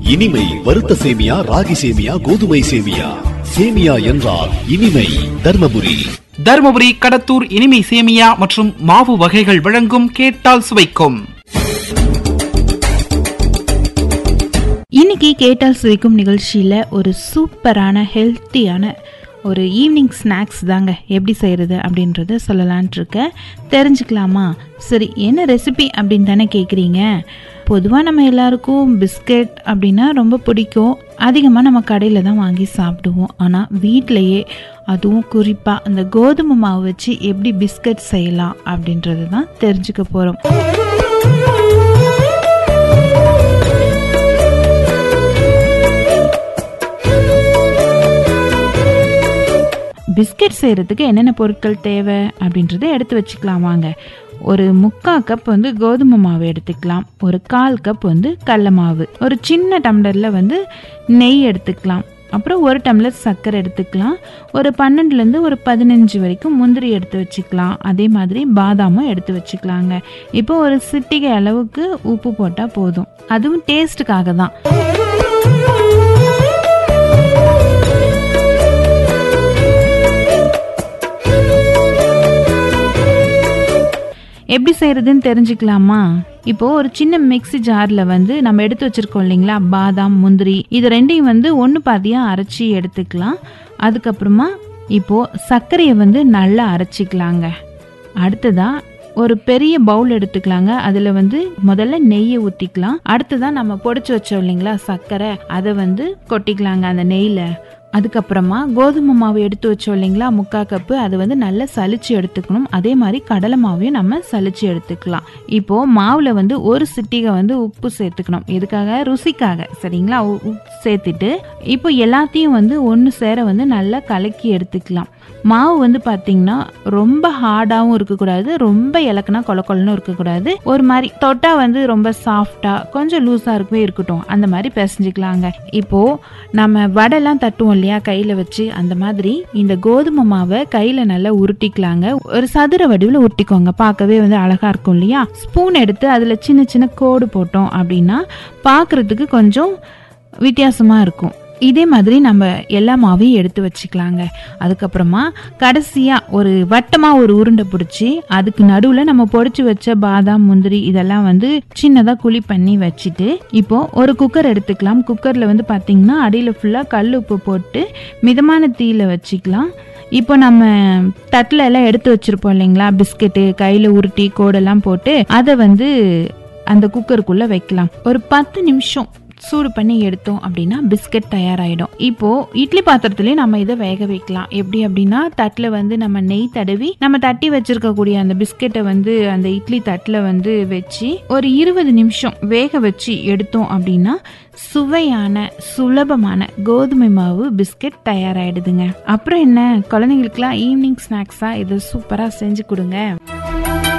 இனிமை வறுத்த சேமியா ராகி சேமியா கோதுமை சேமியா சேமியா என்றால் இனிமை தர்மபுரி தருமபுரி கடத்தூர் இனிமை சேமியா மற்றும் மாவு வகைகள் வழங்கும் கேட்டால் சுவைக்கும் இன்னைக்கு கேட்டால் சுவைக்கும் நிகழ்ச்சியில் ஒரு சூப்பரான ஹெல்த்தியான ஒரு ஈவினிங் ஸ்நாக்ஸ் தாங்க எப்படி செய்கிறது அப்படின்றத சொல்லலான்ட்டு இருக்கேன் தெரிஞ்சுக்கலாமா சரி என்ன ரெசிபி அப்படின்னு தானே கேட்குறீங்க பொதுவாக நம்ம எல்லாருக்கும் பிஸ்கட் அப்படின்னா ரொம்ப பிடிக்கும் அதிகமாக நம்ம கடையில் தான் வாங்கி சாப்பிடுவோம் ஆனால் வீட்டிலையே அதுவும் குறிப்பாக அந்த கோதுமை மாவு வச்சு எப்படி பிஸ்கட் செய்யலாம் அப்படின்றது தான் தெரிஞ்சுக்க போகிறோம் பிஸ்கட் செய்கிறதுக்கு என்னென்ன பொருட்கள் தேவை அப்படின்றத எடுத்து வச்சுக்கலாம் வாங்க ஒரு முக்கால் கப் வந்து கோதுமை மாவு எடுத்துக்கலாம் ஒரு கால் கப் வந்து கடல மாவு ஒரு சின்ன டம்ளரில் வந்து நெய் எடுத்துக்கலாம் அப்புறம் ஒரு டம்ளர் சர்க்கரை எடுத்துக்கலாம் ஒரு பன்னெண்டுலேருந்து ஒரு பதினஞ்சு வரைக்கும் முந்திரி எடுத்து வச்சுக்கலாம் அதே மாதிரி பாதாமும் எடுத்து வச்சுக்கலாங்க இப்போ ஒரு சிட்டிகை அளவுக்கு உப்பு போட்டால் போதும் அதுவும் டேஸ்ட்டுக்காக தான் எப்படி செய்யறதுன்னு தெரிஞ்சுக்கலாமா இப்போ ஒரு சின்ன மிக்ஸி ஜார்ல வந்து நம்ம எடுத்து வச்சிருக்கோம் இல்லைங்களா பாதாம் முந்திரி இது ரெண்டையும் வந்து ஒன்று பாதியா அரைச்சி எடுத்துக்கலாம் அதுக்கப்புறமா இப்போ சர்க்கரையை வந்து நல்லா அரைச்சிக்கலாங்க அடுத்ததா ஒரு பெரிய பவுல் எடுத்துக்கலாங்க அதில் வந்து முதல்ல நெய்யை ஊற்றிக்கலாம் அடுத்ததான் நம்ம பொடிச்சு வச்சோம் இல்லைங்களா சர்க்கரை அதை வந்து கொட்டிக்கலாங்க அந்த நெய்யில் அதுக்கப்புறமா கோதுமை மாவு எடுத்து வச்சோம் இல்லைங்களா முக்கா கப்பு அதை வந்து நல்லா சலிச்சு எடுத்துக்கணும் அதே மாதிரி கடலை மாவையும் நம்ம சலிச்சு எடுத்துக்கலாம் இப்போ மாவுல வந்து ஒரு சிட்டிகை வந்து உப்பு சேர்த்துக்கணும் எதுக்காக ருசிக்காக சரிங்களா உ- உப்பு சேர்த்துட்டு இப்போ எல்லாத்தையும் வந்து ஒன்று சேர வந்து நல்லா கலக்கி எடுத்துக்கலாம் மாவு வந்து பார்த்தீங்கன்னா ரொம்ப ஹார்டாகவும் இருக்கக்கூடாது ரொம்ப இலக்குனா கொல கொலன்னு இருக்கக்கூடாது ஒரு மாதிரி தொட்டா வந்து ரொம்ப சாஃப்டாக கொஞ்சம் லூஸாக இருக்கவே இருக்கட்டும் அந்த மாதிரி பிசைஞ்சுக்கலாங்க இப்போ நம்ம வடைலாம் தட்டுவோம் இல்லையா கையில் வச்சு அந்த மாதிரி இந்த கோதுமை மாவை கையில் நல்லா உருட்டிக்கலாங்க ஒரு சதுர வடிவில் உருட்டிக்கோங்க பார்க்கவே வந்து அழகாக இருக்கும் இல்லையா ஸ்பூன் எடுத்து அதில் சின்ன சின்ன கோடு போட்டோம் அப்படின்னா பார்க்குறதுக்கு கொஞ்சம் வித்தியாசமாக இருக்கும் இதே மாதிரி நம்ம எல்லா மாவையும் எடுத்து வச்சுக்கலாங்க அதுக்கப்புறமா கடைசியாக ஒரு வட்டமாக ஒரு உருண்டை பிடிச்சி அதுக்கு நடுவில் நம்ம பொடிச்சு வச்ச பாதாம் முந்திரி இதெல்லாம் வந்து சின்னதாக குழி பண்ணி வச்சுட்டு இப்போ ஒரு குக்கர் எடுத்துக்கலாம் குக்கரில் வந்து பார்த்தீங்கன்னா அடியில் ஃபுல்லாக கல் உப்பு போட்டு மிதமான தீயில வச்சுக்கலாம் இப்போ நம்ம தட்டில் எல்லாம் எடுத்து வச்சிருப்போம் இல்லைங்களா பிஸ்கெட்டு கையில் உருட்டி கோடெல்லாம் போட்டு அதை வந்து அந்த குக்கருக்குள்ளே வைக்கலாம் ஒரு பத்து நிமிஷம் சூடு பண்ணி எடுத்தோம் அப்படின்னா பிஸ்கட் தயாராகிடும் இப்போ இட்லி பாத்திரத்துலயும் நம்ம இதை வேக வைக்கலாம் எப்படி அப்படின்னா தட்டில் வந்து நம்ம நெய் தடவி நம்ம தட்டி வச்சிருக்கக்கூடிய அந்த பிஸ்கெட்டை வந்து அந்த இட்லி தட்டில் வந்து வச்சு ஒரு இருபது நிமிஷம் வேக வச்சு எடுத்தோம் அப்படின்னா சுவையான சுலபமான கோதுமை மாவு பிஸ்கட் தயாராயிடுதுங்க அப்புறம் என்ன குழந்தைங்களுக்குலாம் ஈவினிங் ஸ்நாக்ஸா இதை சூப்பரா செஞ்சு கொடுங்க